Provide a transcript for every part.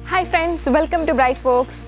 hi friends welcome to bright fox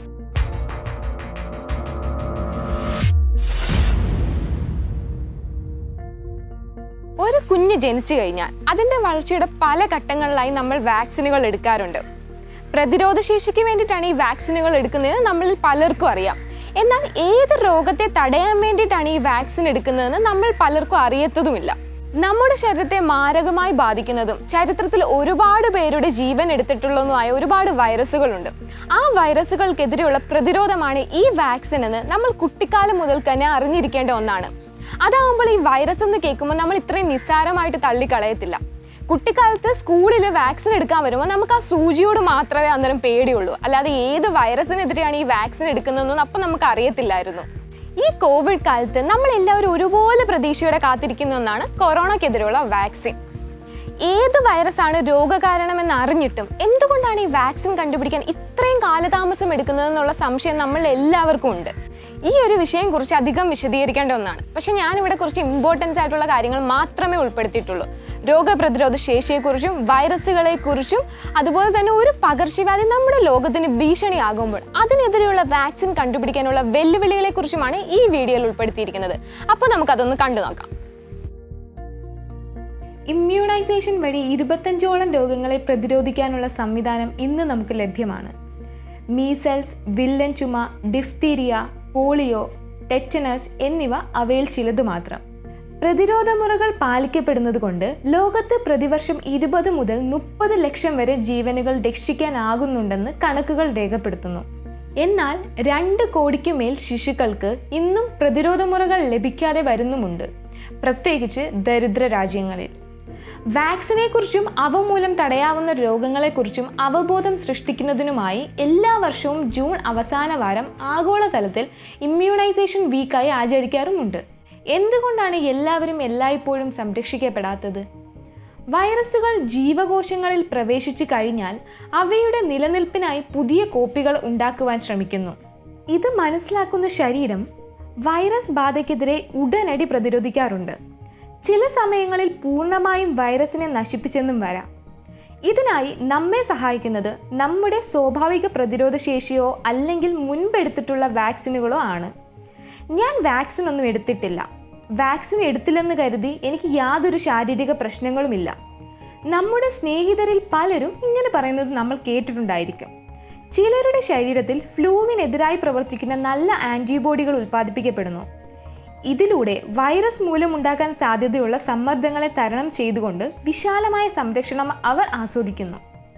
ഒരു കുഞ്ഞ് ജനിച്ചു കഴിഞ്ഞാൽ അതിൻ്റെ വളർച്ചയുടെ പല ഘട്ടങ്ങളിലായി നമ്മൾ വാക്സിനുകൾ എടുക്കാറുണ്ട് പ്രതിരോധ ശേഷിക്ക് വേണ്ടിയിട്ടാണ് ഈ വാക്സിനുകൾ എടുക്കുന്നത് നമ്മളിൽ പലർക്കും അറിയാം എന്നാൽ ഏത് രോഗത്തെ തടയാൻ വേണ്ടിയിട്ടാണ് ഈ വാക്സിൻ എടുക്കുന്നതെന്ന് നമ്മൾ പലർക്കും അറിയത്തതുമില്ല നമ്മുടെ ശരീരത്തെ മാരകമായി ബാധിക്കുന്നതും ചരിത്രത്തിൽ ഒരുപാട് പേരുടെ ജീവൻ എടുത്തിട്ടുള്ളതുമായ ഒരുപാട് വൈറസുകളുണ്ട് ആ വൈറസുകൾക്കെതിരെയുള്ള പ്രതിരോധമാണ് ഈ വാക്സിൻ എന്ന് നമ്മൾ കുട്ടിക്കാലം മുതൽ തന്നെ അറിഞ്ഞിരിക്കേണ്ട ഒന്നാണ് അതാവുമ്പോൾ ഈ വൈറസ് എന്ന് കേൾക്കുമ്പോൾ നമ്മൾ ഇത്രയും നിസ്സാരമായിട്ട് തള്ളിക്കളയത്തില്ല കുട്ടിക്കാലത്ത് സ്കൂളിൽ വാക്സിൻ എടുക്കാൻ വരുമ്പോൾ നമുക്ക് ആ സൂചിയോട് മാത്രമേ അന്നേരം പേടിയുള്ളൂ അല്ലാതെ ഏത് വൈറസിനെതിരെയാണ് ഈ വാക്സിൻ എടുക്കുന്നതെന്നൊന്നും അപ്പം നമുക്ക് അറിയത്തില്ലായിരുന്നു ഈ കോവിഡ് കാലത്ത് നമ്മൾ എല്ലാവരും ഒരുപോലെ പ്രതീക്ഷയോടെ കാത്തിരിക്കുന്ന ഒന്നാണ് കൊറോണയ്ക്കെതിരെയുള്ള വാക്സിൻ ഏത് വൈറസാണ് രോഗകാരണമെന്ന് അറിഞ്ഞിട്ടും എന്തുകൊണ്ടാണ് ഈ വാക്സിൻ കണ്ടുപിടിക്കാൻ ഇത്രയും കാലതാമസം എടുക്കുന്നതെന്നുള്ള സംശയം നമ്മൾ എല്ലാവർക്കും ഉണ്ട് ഈ ഒരു വിഷയം കുറിച്ച് അധികം വിശദീകരിക്കേണ്ട ഒന്നാണ് പക്ഷെ ഞാനിവിടെ കുറച്ച് ഇമ്പോർട്ടൻസ് ആയിട്ടുള്ള കാര്യങ്ങൾ മാത്രമേ ഉൾപ്പെടുത്തിയിട്ടുള്ളൂ രോഗപ്രതിരോധ ശേഷിയെക്കുറിച്ചും വൈറസുകളെക്കുറിച്ചും അതുപോലെ തന്നെ ഒരു പകർച്ചവ്യാധി നമ്മുടെ ലോകത്തിന് ഭീഷണിയാകുമ്പോൾ അതിനെതിരെയുള്ള വാക്സിൻ കണ്ടുപിടിക്കാനുള്ള വെല്ലുവിളികളെക്കുറിച്ചുമാണ് ഈ വീഡിയോയിൽ ഉൾപ്പെടുത്തിയിരിക്കുന്നത് അപ്പോൾ നമുക്കതൊന്ന് കണ്ടു നോക്കാം ഇമ്മ്യൂണൈസേഷൻ വഴി ഇരുപത്തഞ്ചോളം രോഗങ്ങളെ പ്രതിരോധിക്കാനുള്ള സംവിധാനം ഇന്ന് നമുക്ക് ലഭ്യമാണ് മീസൽസ് വില്ലൻ ചുമ ഡിഫ്തീരിയ പോളിയോ ടെറ്റനസ് എന്നിവ അവയിൽ ചിലതു മാത്രം പ്രതിരോധ മുറകൾ പാലിക്കപ്പെടുന്നത് കൊണ്ട് ലോകത്ത് പ്രതിവർഷം ഇരുപത് മുതൽ മുപ്പത് ലക്ഷം വരെ ജീവനുകൾ രക്ഷിക്കാനാകുന്നുണ്ടെന്ന് കണക്കുകൾ രേഖപ്പെടുത്തുന്നു എന്നാൽ രണ്ട് കോടിക്കുമേൽ ശിശുക്കൾക്ക് ഇന്നും പ്രതിരോധ മുറകൾ ലഭിക്കാതെ വരുന്നുമുണ്ട് പ്രത്യേകിച്ച് ദരിദ്ര രാജ്യങ്ങളിൽ വാക്സിനെക്കുറിച്ചും അവ മൂലം തടയാവുന്ന രോഗങ്ങളെക്കുറിച്ചും അവബോധം സൃഷ്ടിക്കുന്നതിനുമായി എല്ലാ വർഷവും ജൂൺ അവസാന വാരം ആഗോളതലത്തിൽ ഇമ്മ്യൂണൈസേഷൻ വീക്കായി ആചരിക്കാറുമുണ്ട് എന്തുകൊണ്ടാണ് എല്ലാവരും എല്ലായ്പ്പോഴും സംരക്ഷിക്കപ്പെടാത്തത് വൈറസുകൾ ജീവകോശങ്ങളിൽ പ്രവേശിച്ചു കഴിഞ്ഞാൽ അവയുടെ നിലനിൽപ്പിനായി പുതിയ കോപ്പികൾ ഉണ്ടാക്കുവാൻ ശ്രമിക്കുന്നു ഇത് മനസ്സിലാക്കുന്ന ശരീരം വൈറസ് ബാധയ്ക്കെതിരെ ഉടനടി പ്രതിരോധിക്കാറുണ്ട് ചില സമയങ്ങളിൽ പൂർണ്ണമായും വൈറസിനെ നശിപ്പിച്ചെന്നും വരാം ഇതിനായി നമ്മെ സഹായിക്കുന്നത് നമ്മുടെ സ്വാഭാവിക പ്രതിരോധ ശേഷിയോ അല്ലെങ്കിൽ മുൻപെടുത്തിട്ടുള്ള വാക്സിനുകളോ ആണ് ഞാൻ വാക്സിൻ ഒന്നും എടുത്തിട്ടില്ല വാക്സിൻ എടുത്തില്ലെന്ന് കരുതി എനിക്ക് യാതൊരു ശാരീരിക പ്രശ്നങ്ങളുമില്ല നമ്മുടെ സ്നേഹിതരിൽ പലരും ഇങ്ങനെ പറയുന്നത് നമ്മൾ കേട്ടിട്ടുണ്ടായിരിക്കും ചിലരുടെ ശരീരത്തിൽ ഫ്ലൂവിനെതിരായി പ്രവർത്തിക്കുന്ന നല്ല ആൻറ്റിബോഡികൾ ഉൽപ്പാദിപ്പിക്കപ്പെടുന്നു ഇതിലൂടെ വൈറസ് മൂലമുണ്ടാക്കാൻ സാധ്യതയുള്ള സമ്മർദ്ദങ്ങളെ തരണം ചെയ്തുകൊണ്ട് വിശാലമായ സംരക്ഷണം അവർ ആസ്വദിക്കുന്നു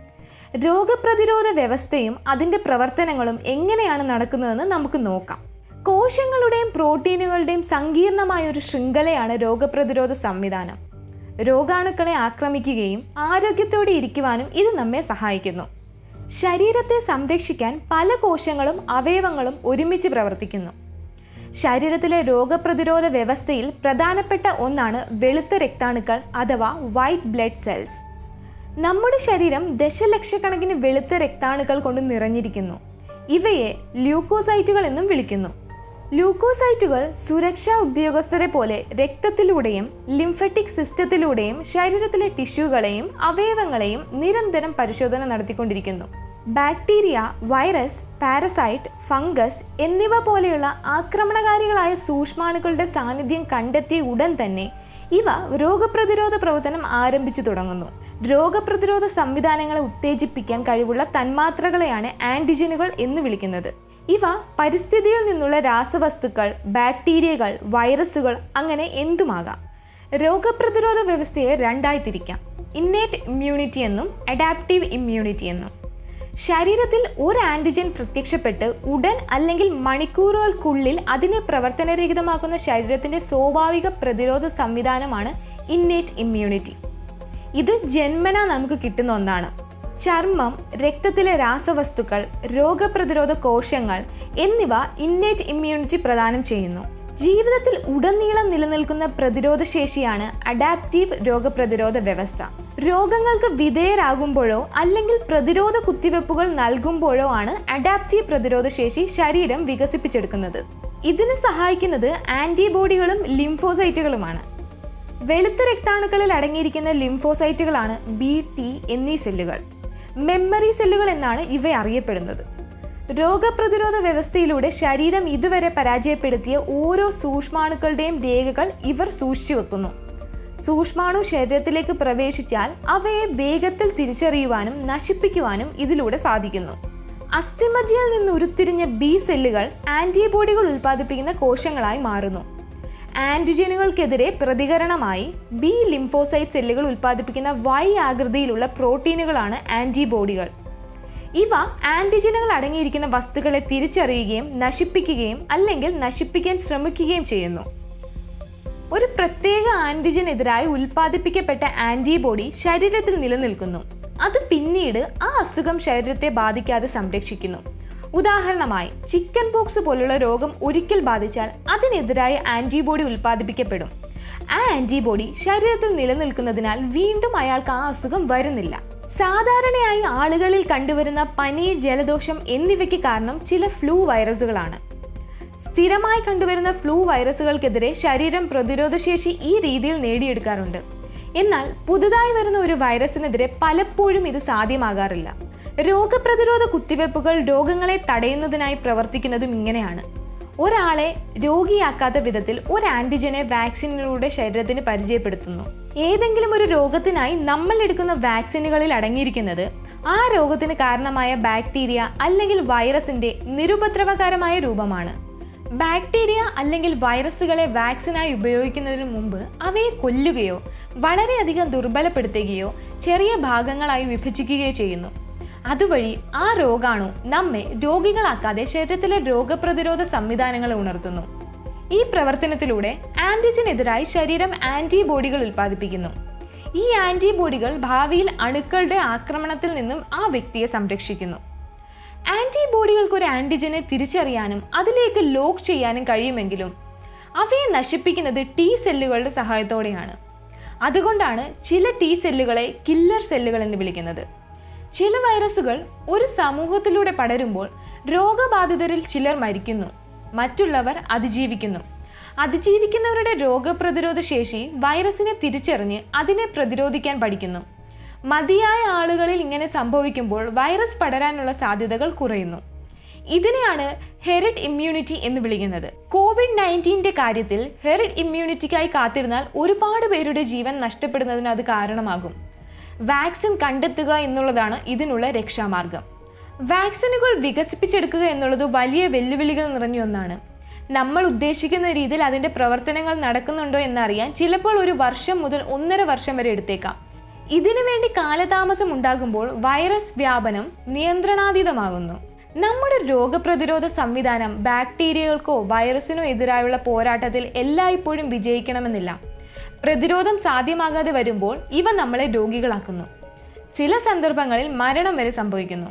രോഗപ്രതിരോധ വ്യവസ്ഥയും അതിൻ്റെ പ്രവർത്തനങ്ങളും എങ്ങനെയാണ് നടക്കുന്നതെന്ന് നമുക്ക് നോക്കാം കോശങ്ങളുടെയും പ്രോട്ടീനുകളുടെയും സങ്കീർണമായ ഒരു ശൃംഖലയാണ് രോഗപ്രതിരോധ സംവിധാനം രോഗാണുക്കളെ ആക്രമിക്കുകയും ആരോഗ്യത്തോടെ ഇരിക്കുവാനും ഇത് നമ്മെ സഹായിക്കുന്നു ശരീരത്തെ സംരക്ഷിക്കാൻ പല കോശങ്ങളും അവയവങ്ങളും ഒരുമിച്ച് പ്രവർത്തിക്കുന്നു ശരീരത്തിലെ രോഗപ്രതിരോധ വ്യവസ്ഥയിൽ പ്രധാനപ്പെട്ട ഒന്നാണ് വെളുത്ത രക്താണുക്കൾ അഥവാ വൈറ്റ് ബ്ലഡ് സെൽസ് നമ്മുടെ ശരീരം ദശലക്ഷക്കണക്കിന് വെളുത്ത രക്താണുക്കൾ കൊണ്ട് നിറഞ്ഞിരിക്കുന്നു ഇവയെ ല്യൂക്കോസൈറ്റുകൾ എന്നും വിളിക്കുന്നു ല്യൂക്കോസൈറ്റുകൾ സുരക്ഷാ ഉദ്യോഗസ്ഥരെ പോലെ രക്തത്തിലൂടെയും ലിംഫറ്റിക് സിസ്റ്റത്തിലൂടെയും ശരീരത്തിലെ ടിഷ്യൂകളെയും അവയവങ്ങളെയും നിരന്തരം പരിശോധന നടത്തിക്കൊണ്ടിരിക്കുന്നു ബാക്ടീരിയ വൈറസ് പാരസൈറ്റ് ഫംഗസ് എന്നിവ പോലെയുള്ള ആക്രമണകാരികളായ സൂക്ഷ്മാണുക്കളുടെ സാന്നിധ്യം കണ്ടെത്തിയ ഉടൻ തന്നെ ഇവ രോഗപ്രതിരോധ പ്രവർത്തനം ആരംഭിച്ചു തുടങ്ങുന്നു രോഗപ്രതിരോധ സംവിധാനങ്ങളെ ഉത്തേജിപ്പിക്കാൻ കഴിവുള്ള തന്മാത്രകളെയാണ് ആന്റിജനുകൾ എന്ന് വിളിക്കുന്നത് ഇവ പരിസ്ഥിതിയിൽ നിന്നുള്ള രാസവസ്തുക്കൾ ബാക്ടീരിയകൾ വൈറസുകൾ അങ്ങനെ എന്തുമാകാം രോഗപ്രതിരോധ വ്യവസ്ഥയെ രണ്ടായി തിരിക്കാം ഇന്നേറ്റ് ഇമ്മ്യൂണിറ്റി എന്നും അഡാപ്റ്റീവ് ഇമ്മ്യൂണിറ്റി എന്നും ശരീരത്തിൽ ഒരു ആൻറ്റിജൻ പ്രത്യക്ഷപ്പെട്ട് ഉടൻ അല്ലെങ്കിൽ മണിക്കൂറുകൾക്കുള്ളിൽ അതിനെ പ്രവർത്തനരഹിതമാക്കുന്ന ശരീരത്തിൻ്റെ സ്വാഭാവിക പ്രതിരോധ സംവിധാനമാണ് ഇന്നേറ്റ് ഇമ്മ്യൂണിറ്റി ഇത് ജന്മന നമുക്ക് കിട്ടുന്ന ഒന്നാണ് ചർമ്മം രക്തത്തിലെ രാസവസ്തുക്കൾ രോഗപ്രതിരോധ കോശങ്ങൾ എന്നിവ ഇന്നേറ്റ് ഇമ്മ്യൂണിറ്റി പ്രദാനം ചെയ്യുന്നു ജീവിതത്തിൽ ഉടനീളം നിലനിൽക്കുന്ന പ്രതിരോധ ശേഷിയാണ് അഡാപ്റ്റീവ് രോഗപ്രതിരോധ വ്യവസ്ഥ രോഗങ്ങൾക്ക് വിധേയരാകുമ്പോഴോ അല്ലെങ്കിൽ പ്രതിരോധ കുത്തിവെപ്പുകൾ നൽകുമ്പോഴോ ആണ് അഡാപ്റ്റീവ് പ്രതിരോധ ശേഷി ശരീരം വികസിപ്പിച്ചെടുക്കുന്നത് ഇതിന് സഹായിക്കുന്നത് ആന്റിബോഡികളും ലിംഫോസൈറ്റുകളുമാണ് വെളുത്ത രക്താണുക്കളിൽ അടങ്ങിയിരിക്കുന്ന ലിംഫോസൈറ്റുകളാണ് ബി ടി എന്നീ സെല്ലുകൾ മെമ്മറി സെല്ലുകൾ എന്നാണ് ഇവ അറിയപ്പെടുന്നത് രോഗപ്രതിരോധ വ്യവസ്ഥയിലൂടെ ശരീരം ഇതുവരെ പരാജയപ്പെടുത്തിയ ഓരോ സൂക്ഷ്മാണുക്കളുടെയും രേഖകൾ ഇവർ സൂക്ഷിച്ചു വെക്കുന്നു സൂക്ഷ്മാണു ശരീരത്തിലേക്ക് പ്രവേശിച്ചാൽ അവയെ വേഗത്തിൽ തിരിച്ചറിയുവാനും നശിപ്പിക്കുവാനും ഇതിലൂടെ സാധിക്കുന്നു അസ്ഥിമജ്ജയിൽ നിന്ന് ഉരുത്തിരിഞ്ഞ ബി സെല്ലുകൾ ആന്റിബോഡികൾ ഉൽപ്പാദിപ്പിക്കുന്ന കോശങ്ങളായി മാറുന്നു ആന്റിജനുകൾക്കെതിരെ പ്രതികരണമായി ബി ലിംഫോസൈറ്റ് സെല്ലുകൾ ഉൽപ്പാദിപ്പിക്കുന്ന വൈ ആകൃതിയിലുള്ള പ്രോട്ടീനുകളാണ് ആന്റിബോഡികൾ ഇവ ആന്റിജനുകൾ അടങ്ങിയിരിക്കുന്ന വസ്തുക്കളെ തിരിച്ചറിയുകയും നശിപ്പിക്കുകയും അല്ലെങ്കിൽ നശിപ്പിക്കാൻ ശ്രമിക്കുകയും ചെയ്യുന്നു ഒരു പ്രത്യേക ആന്റിജനെതിരായി ഉൽപ്പാദിപ്പിക്കപ്പെട്ട ആന്റിബോഡി ശരീരത്തിൽ നിലനിൽക്കുന്നു അത് പിന്നീട് ആ അസുഖം ശരീരത്തെ ബാധിക്കാതെ സംരക്ഷിക്കുന്നു ഉദാഹരണമായി ചിക്കൻ പോക്സ് പോലുള്ള രോഗം ഒരിക്കൽ ബാധിച്ചാൽ അതിനെതിരായ ആന്റിബോഡി ഉൽപ്പാദിപ്പിക്കപ്പെടും ആ ആന്റിബോഡി ശരീരത്തിൽ നിലനിൽക്കുന്നതിനാൽ വീണ്ടും അയാൾക്ക് ആ അസുഖം വരുന്നില്ല സാധാരണയായി ആളുകളിൽ കണ്ടുവരുന്ന പനി ജലദോഷം എന്നിവയ്ക്ക് കാരണം ചില ഫ്ലൂ വൈറസുകളാണ് സ്ഥിരമായി കണ്ടുവരുന്ന ഫ്ലൂ വൈറസുകൾക്കെതിരെ ശരീരം പ്രതിരോധശേഷി ഈ രീതിയിൽ നേടിയെടുക്കാറുണ്ട് എന്നാൽ പുതുതായി വരുന്ന ഒരു വൈറസിനെതിരെ പലപ്പോഴും ഇത് സാധ്യമാകാറില്ല രോഗപ്രതിരോധ കുത്തിവയ്പ്പുകൾ രോഗങ്ങളെ തടയുന്നതിനായി പ്രവർത്തിക്കുന്നതും ഇങ്ങനെയാണ് ഒരാളെ രോഗിയാക്കാത്ത വിധത്തിൽ ഒരു ആന്റിജനെ വാക്സിനിലൂടെ ശരീരത്തിന് പരിചയപ്പെടുത്തുന്നു ഏതെങ്കിലും ഒരു രോഗത്തിനായി നമ്മൾ എടുക്കുന്ന വാക്സിനുകളിൽ അടങ്ങിയിരിക്കുന്നത് ആ രോഗത്തിന് കാരണമായ ബാക്ടീരിയ അല്ലെങ്കിൽ വൈറസിന്റെ നിരുപദ്രവകരമായ രൂപമാണ് ബാക്ടീരിയ അല്ലെങ്കിൽ വൈറസുകളെ വാക്സിനായി ഉപയോഗിക്കുന്നതിന് മുമ്പ് അവയെ കൊല്ലുകയോ വളരെയധികം ദുർബലപ്പെടുത്തുകയോ ചെറിയ ഭാഗങ്ങളായി വിഭജിക്കുകയോ ചെയ്യുന്നു അതുവഴി ആ രോഗാണു നമ്മെ രോഗികളാക്കാതെ ശരീരത്തിലെ രോഗപ്രതിരോധ സംവിധാനങ്ങളെ ഉണർത്തുന്നു ഈ പ്രവർത്തനത്തിലൂടെ ആന്റിജനെതിരായി ശരീരം ആന്റിബോഡികൾ ഉൽപ്പാദിപ്പിക്കുന്നു ഈ ആന്റിബോഡികൾ ഭാവിയിൽ അണുക്കളുടെ ആക്രമണത്തിൽ നിന്നും ആ വ്യക്തിയെ സംരക്ഷിക്കുന്നു ആന്റിബോഡികൾക്ക് ഒരു ആന്റിജനെ തിരിച്ചറിയാനും അതിലേക്ക് ലോക്ക് ചെയ്യാനും കഴിയുമെങ്കിലും അവയെ നശിപ്പിക്കുന്നത് ടി സെല്ലുകളുടെ സഹായത്തോടെയാണ് അതുകൊണ്ടാണ് ചില ടി സെല്ലുകളെ കില്ലർ സെല്ലുകൾ എന്ന് വിളിക്കുന്നത് ചില വൈറസുകൾ ഒരു സമൂഹത്തിലൂടെ പടരുമ്പോൾ രോഗബാധിതരിൽ ചിലർ മരിക്കുന്നു മറ്റുള്ളവർ അതിജീവിക്കുന്നു അതിജീവിക്കുന്നവരുടെ രോഗപ്രതിരോധ ശേഷി വൈറസിനെ തിരിച്ചറിഞ്ഞ് അതിനെ പ്രതിരോധിക്കാൻ പഠിക്കുന്നു മതിയായ ആളുകളിൽ ഇങ്ങനെ സംഭവിക്കുമ്പോൾ വൈറസ് പടരാനുള്ള സാധ്യതകൾ കുറയുന്നു ഇതിനെയാണ് ഹെറിഡ് ഇമ്മ്യൂണിറ്റി എന്ന് വിളിക്കുന്നത് കോവിഡ് നയൻറ്റീൻ്റെ കാര്യത്തിൽ ഹെറിഡ് ഇമ്മ്യൂണിറ്റിക്കായി കാത്തിരുന്നാൽ ഒരുപാട് പേരുടെ ജീവൻ നഷ്ടപ്പെടുന്നതിന് അത് കാരണമാകും വാക്സിൻ കണ്ടെത്തുക എന്നുള്ളതാണ് ഇതിനുള്ള രക്ഷാമാർഗം വാക്സിനുകൾ വികസിപ്പിച്ചെടുക്കുക എന്നുള്ളത് വലിയ വെല്ലുവിളികൾ നിറഞ്ഞ ഒന്നാണ് നമ്മൾ ഉദ്ദേശിക്കുന്ന രീതിയിൽ അതിൻ്റെ പ്രവർത്തനങ്ങൾ നടക്കുന്നുണ്ടോ എന്നറിയാൻ ചിലപ്പോൾ ഒരു വർഷം മുതൽ ഒന്നര വർഷം വരെ എടുത്തേക്കാം ഇതിനു വേണ്ടി കാലതാമസം ഉണ്ടാകുമ്പോൾ വൈറസ് വ്യാപനം നിയന്ത്രണാതീതമാകുന്നു നമ്മുടെ രോഗപ്രതിരോധ സംവിധാനം ബാക്ടീരിയകൾക്കോ വൈറസിനോ എതിരായുള്ള പോരാട്ടത്തിൽ എല്ലായ്പ്പോഴും വിജയിക്കണമെന്നില്ല പ്രതിരോധം സാധ്യമാകാതെ വരുമ്പോൾ ഇവ നമ്മളെ രോഗികളാക്കുന്നു ചില സന്ദർഭങ്ങളിൽ മരണം വരെ സംഭവിക്കുന്നു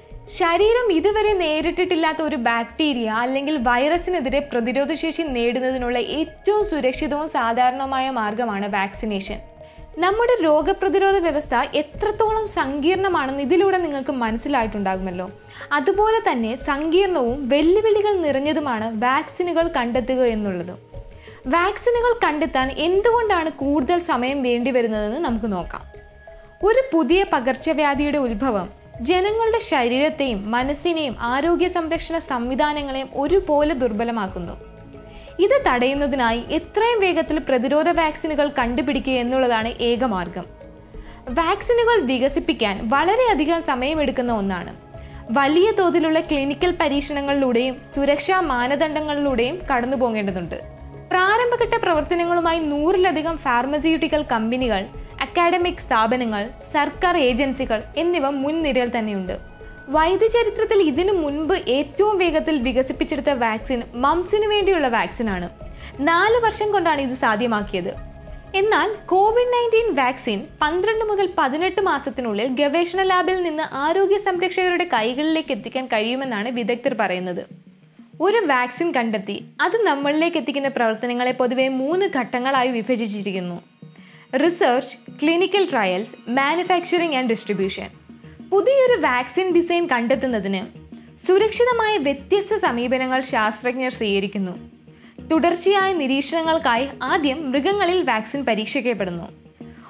ശരീരം ഇതുവരെ നേരിട്ടിട്ടില്ലാത്ത ഒരു ബാക്ടീരിയ അല്ലെങ്കിൽ വൈറസിനെതിരെ പ്രതിരോധശേഷി നേടുന്നതിനുള്ള ഏറ്റവും സുരക്ഷിതവും സാധാരണവുമായ മാർഗമാണ് വാക്സിനേഷൻ നമ്മുടെ രോഗപ്രതിരോധ വ്യവസ്ഥ എത്രത്തോളം സങ്കീർണമാണെന്ന് ഇതിലൂടെ നിങ്ങൾക്ക് മനസ്സിലായിട്ടുണ്ടാകുമല്ലോ അതുപോലെ തന്നെ സങ്കീർണവും വെല്ലുവിളികൾ നിറഞ്ഞതുമാണ് വാക്സിനുകൾ കണ്ടെത്തുക എന്നുള്ളത് വാക്സിനുകൾ കണ്ടെത്താൻ എന്തുകൊണ്ടാണ് കൂടുതൽ സമയം വേണ്ടിവരുന്നതെന്ന് നമുക്ക് നോക്കാം ഒരു പുതിയ പകർച്ചവ്യാധിയുടെ ഉത്ഭവം ജനങ്ങളുടെ ശരീരത്തെയും മനസ്സിനെയും ആരോഗ്യ സംരക്ഷണ സംവിധാനങ്ങളെയും ഒരുപോലെ ദുർബലമാക്കുന്നു ഇത് തടയുന്നതിനായി എത്രയും വേഗത്തിൽ പ്രതിരോധ വാക്സിനുകൾ കണ്ടുപിടിക്കുക എന്നുള്ളതാണ് ഏക മാർഗം വാക്സിനുകൾ വികസിപ്പിക്കാൻ വളരെയധികം സമയമെടുക്കുന്ന ഒന്നാണ് വലിയ തോതിലുള്ള ക്ലിനിക്കൽ പരീക്ഷണങ്ങളിലൂടെയും സുരക്ഷാ മാനദണ്ഡങ്ങളിലൂടെയും കടന്നു പോകേണ്ടതുണ്ട് പ്രാരംഭഘട്ട പ്രവർത്തനങ്ങളുമായി നൂറിലധികം ഫാർമസ്യൂട്ടിക്കൽ കമ്പനികൾ അക്കാഡമിക് സ്ഥാപനങ്ങൾ സർക്കാർ ഏജൻസികൾ എന്നിവ മുൻനിരയിൽ തന്നെയുണ്ട് വൈദ്യചരിത്രത്തിൽ ഇതിനു മുൻപ് ഏറ്റവും വേഗത്തിൽ വികസിപ്പിച്ചെടുത്ത വാക്സിൻ മംസിനു വേണ്ടിയുള്ള വാക്സിനാണ് നാല് വർഷം കൊണ്ടാണ് ഇത് സാധ്യമാക്കിയത് എന്നാൽ കോവിഡ് നയൻറ്റീൻ വാക്സിൻ പന്ത്രണ്ട് മുതൽ പതിനെട്ട് മാസത്തിനുള്ളിൽ ഗവേഷണ ലാബിൽ നിന്ന് ആരോഗ്യ സംരക്ഷകരുടെ കൈകളിലേക്ക് എത്തിക്കാൻ കഴിയുമെന്നാണ് വിദഗ്ധർ പറയുന്നത് ഒരു വാക്സിൻ കണ്ടെത്തി അത് നമ്മളിലേക്ക് എത്തിക്കുന്ന പ്രവർത്തനങ്ങളെ പൊതുവെ മൂന്ന് ഘട്ടങ്ങളായി വിഭജിച്ചിരിക്കുന്നു research clinical trials manufacturing and distribution പുതിയൊരു വാക്സിൻ ഡിസൈൻ കണ്ടെത്തുന്നതിന് സുരക്ഷിതമായ വ്യത്യസ്ത സമീപനങ്ങൾ ശാസ്ത്രജ്ഞർ സ്വീകരിക്കുന്നു തുടർച്ചയായ നിരീക്ഷണങ്ങൾക്കായി ആദ്യം മൃഗങ്ങളിൽ വാക്സിൻ പരീക്ഷിക്കപ്പെടുന്നു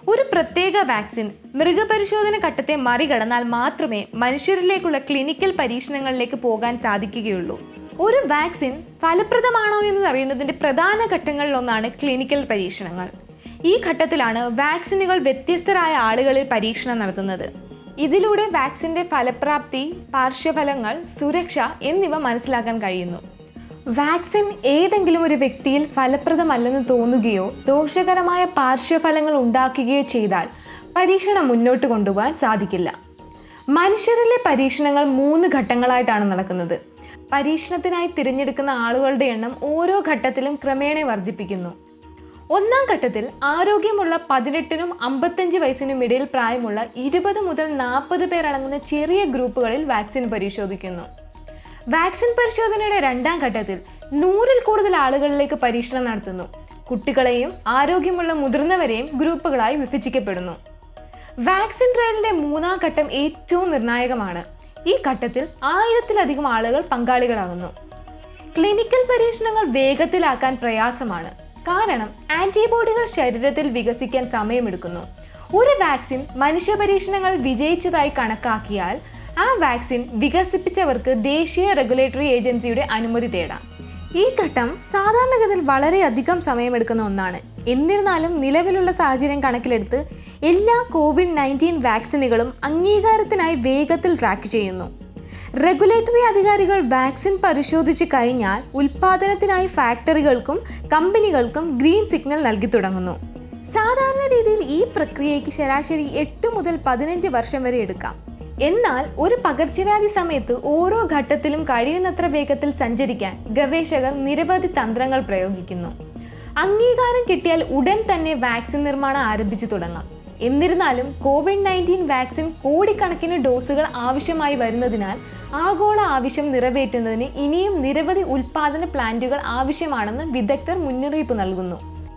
ഒരു പ്രത്യേക വാക്സിൻ മൃഗപരിശോധന ഘട്ടത്തെ മറികടന്നാൽ മാത്രമേ മനുഷ്യരിലേക്കുള്ള ക്ലിനിക്കൽ പരീക്ഷണങ്ങളിലേക്ക് പോകാൻ സാധിക്കുകയുള്ളൂ ഒരു വാക്സിൻ ഫലപ്രദമാണോ എന്ന് അറിയുന്നതിൻ്റെ പ്രധാന ഘട്ടങ്ങളിലൊന്നാണ് ക്ലിനിക്കൽ പരീക്ഷണങ്ങൾ ഈ ഘട്ടത്തിലാണ് വാക്സിനുകൾ വ്യത്യസ്തരായ ആളുകളിൽ പരീക്ഷണം നടത്തുന്നത് ഇതിലൂടെ വാക്സിൻ്റെ ഫലപ്രാപ്തി പാർശ്വഫലങ്ങൾ സുരക്ഷ എന്നിവ മനസ്സിലാക്കാൻ കഴിയുന്നു വാക്സിൻ ഏതെങ്കിലും ഒരു വ്യക്തിയിൽ ഫലപ്രദമല്ലെന്ന് തോന്നുകയോ ദോഷകരമായ പാർശ്വഫലങ്ങൾ ഉണ്ടാക്കുകയോ ചെയ്താൽ പരീക്ഷണം മുന്നോട്ട് കൊണ്ടുപോകാൻ സാധിക്കില്ല മനുഷ്യരിലെ പരീക്ഷണങ്ങൾ മൂന്ന് ഘട്ടങ്ങളായിട്ടാണ് നടക്കുന്നത് പരീക്ഷണത്തിനായി തിരഞ്ഞെടുക്കുന്ന ആളുകളുടെ എണ്ണം ഓരോ ഘട്ടത്തിലും ക്രമേണ വർദ്ധിപ്പിക്കുന്നു ഒന്നാം ഘട്ടത്തിൽ ആരോഗ്യമുള്ള പതിനെട്ടിനും അമ്പത്തഞ്ച് വയസ്സിനും ഇടയിൽ പ്രായമുള്ള ഇരുപത് മുതൽ നാൽപ്പത് പേരടങ്ങുന്ന ചെറിയ ഗ്രൂപ്പുകളിൽ വാക്സിൻ പരിശോധിക്കുന്നു വാക്സിൻ പരിശോധനയുടെ രണ്ടാം ഘട്ടത്തിൽ നൂറിൽ കൂടുതൽ ആളുകളിലേക്ക് പരീക്ഷണം നടത്തുന്നു കുട്ടികളെയും ആരോഗ്യമുള്ള മുതിർന്നവരെയും ഗ്രൂപ്പുകളായി വിഭജിക്കപ്പെടുന്നു വാക്സിൻ ട്രയലിന്റെ മൂന്നാം ഘട്ടം ഏറ്റവും നിർണായകമാണ് ഈ ഘട്ടത്തിൽ ആയിരത്തിലധികം ആളുകൾ പങ്കാളികളാകുന്നു ക്ലിനിക്കൽ പരീക്ഷണങ്ങൾ വേഗത്തിലാക്കാൻ പ്രയാസമാണ് കാരണം ആന്റിബോഡികൾ ശരീരത്തിൽ വികസിക്കാൻ സമയമെടുക്കുന്നു ഒരു വാക്സിൻ മനുഷ്യ പരീക്ഷണങ്ങൾ വിജയിച്ചതായി കണക്കാക്കിയാൽ ആ വാക്സിൻ വികസിപ്പിച്ചവർക്ക് ദേശീയ റെഗുലേറ്ററി ഏജൻസിയുടെ അനുമതി തേടാം ഈ ഘട്ടം സാധാരണഗതിയിൽ വളരെയധികം സമയമെടുക്കുന്ന ഒന്നാണ് എന്നിരുന്നാലും നിലവിലുള്ള സാഹചര്യം കണക്കിലെടുത്ത് എല്ലാ കോവിഡ് നയൻറ്റീൻ വാക്സിനുകളും അംഗീകാരത്തിനായി വേഗത്തിൽ ട്രാക്ക് ചെയ്യുന്നു റെഗുലേറ്ററി അധികാരികൾ വാക്സിൻ പരിശോധിച്ച് കഴിഞ്ഞാൽ ഉൽപാദനത്തിനായി ഫാക്ടറികൾക്കും കമ്പനികൾക്കും ഗ്രീൻ സിഗ്നൽ നൽകി തുടങ്ങുന്നു സാധാരണ രീതിയിൽ ഈ പ്രക്രിയയ്ക്ക് ശരാശരി എട്ട് മുതൽ പതിനഞ്ച് വർഷം വരെ എടുക്കാം എന്നാൽ ഒരു പകർച്ചവ്യാധി സമയത്ത് ഓരോ ഘട്ടത്തിലും കഴിയുന്നത്ര വേഗത്തിൽ സഞ്ചരിക്കാൻ ഗവേഷകർ നിരവധി തന്ത്രങ്ങൾ പ്രയോഗിക്കുന്നു അംഗീകാരം കിട്ടിയാൽ ഉടൻ തന്നെ വാക്സിൻ നിർമ്മാണം ആരംഭിച്ചു തുടങ്ങാം എന്നിരുന്നാലും കോവിഡ് നയൻറ്റീൻ വാക്സിൻ കോടിക്കണക്കിന് ഡോസുകൾ ആവശ്യമായി വരുന്നതിനാൽ ആഗോള ആവശ്യം നിറവേറ്റുന്നതിന് ഇനിയും നിരവധി ഉൽപാദന പ്ലാന്റുകൾ ആവശ്യമാണെന്ന് വിദഗ്ധർ മുന്നറിയിപ്പ് നൽകുന്നു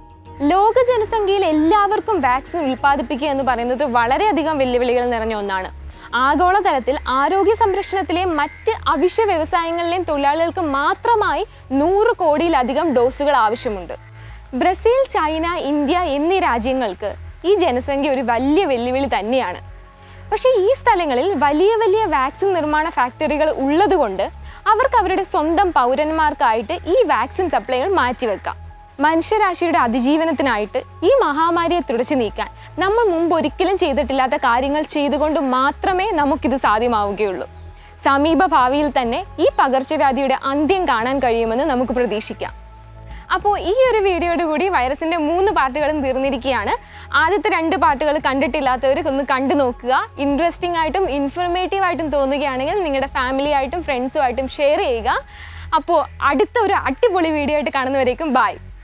ലോക ജനസംഖ്യയിൽ എല്ലാവർക്കും വാക്സിൻ ഉൽപ്പാദിപ്പിക്കുക എന്ന് പറയുന്നത് വളരെയധികം വെല്ലുവിളികൾ നിറഞ്ഞ ഒന്നാണ് ആഗോളതലത്തിൽ ആരോഗ്യ സംരക്ഷണത്തിലെ മറ്റ് അവശ്യ വ്യവസായങ്ങളിലെയും തൊഴിലാളികൾക്ക് മാത്രമായി നൂറ് കോടിയിലധികം ഡോസുകൾ ആവശ്യമുണ്ട് ബ്രസീൽ ചൈന ഇന്ത്യ എന്നീ രാജ്യങ്ങൾക്ക് ഈ ജനസംഖ്യ ഒരു വലിയ വെല്ലുവിളി തന്നെയാണ് പക്ഷേ ഈ സ്ഥലങ്ങളിൽ വലിയ വലിയ വാക്സിൻ നിർമ്മാണ ഫാക്ടറികൾ ഉള്ളതുകൊണ്ട് അവർക്ക് അവരുടെ സ്വന്തം പൗരന്മാർക്കായിട്ട് ഈ വാക്സിൻ സപ്ലൈകൾ മാറ്റിവെക്കാം മനുഷ്യരാശിയുടെ അതിജീവനത്തിനായിട്ട് ഈ മഹാമാരിയെ തുടച്ചു നീക്കാൻ നമ്മൾ മുമ്പ് ഒരിക്കലും ചെയ്തിട്ടില്ലാത്ത കാര്യങ്ങൾ ചെയ്തുകൊണ്ട് മാത്രമേ നമുക്കിത് സാധ്യമാവുകയുള്ളൂ സമീപ ഭാവിയിൽ തന്നെ ഈ പകർച്ചവ്യാധിയുടെ അന്ത്യം കാണാൻ കഴിയുമെന്ന് നമുക്ക് പ്രതീക്ഷിക്കാം അപ്പോൾ ഈ ഒരു വീഡിയോയോട് കൂടി വൈറസിൻ്റെ മൂന്ന് പാർട്ടുകളും തീർന്നിരിക്കുകയാണ് ആദ്യത്തെ രണ്ട് പാർട്ടുകൾ കണ്ടിട്ടില്ലാത്തവർ ഒന്ന് കണ്ടു നോക്കുക ഇൻട്രസ്റ്റിംഗ് ആയിട്ടും ഇൻഫർമേറ്റീവ് ആയിട്ടും തോന്നുകയാണെങ്കിൽ നിങ്ങളുടെ ഫാമിലി ആയിട്ടും ഫ്രണ്ട്സുമായിട്ടും ഷെയർ ചെയ്യുക അപ്പോൾ അടുത്ത ഒരു അടിപൊളി വീഡിയോ ആയിട്ട് കാണുന്നവരേക്കും ബൈ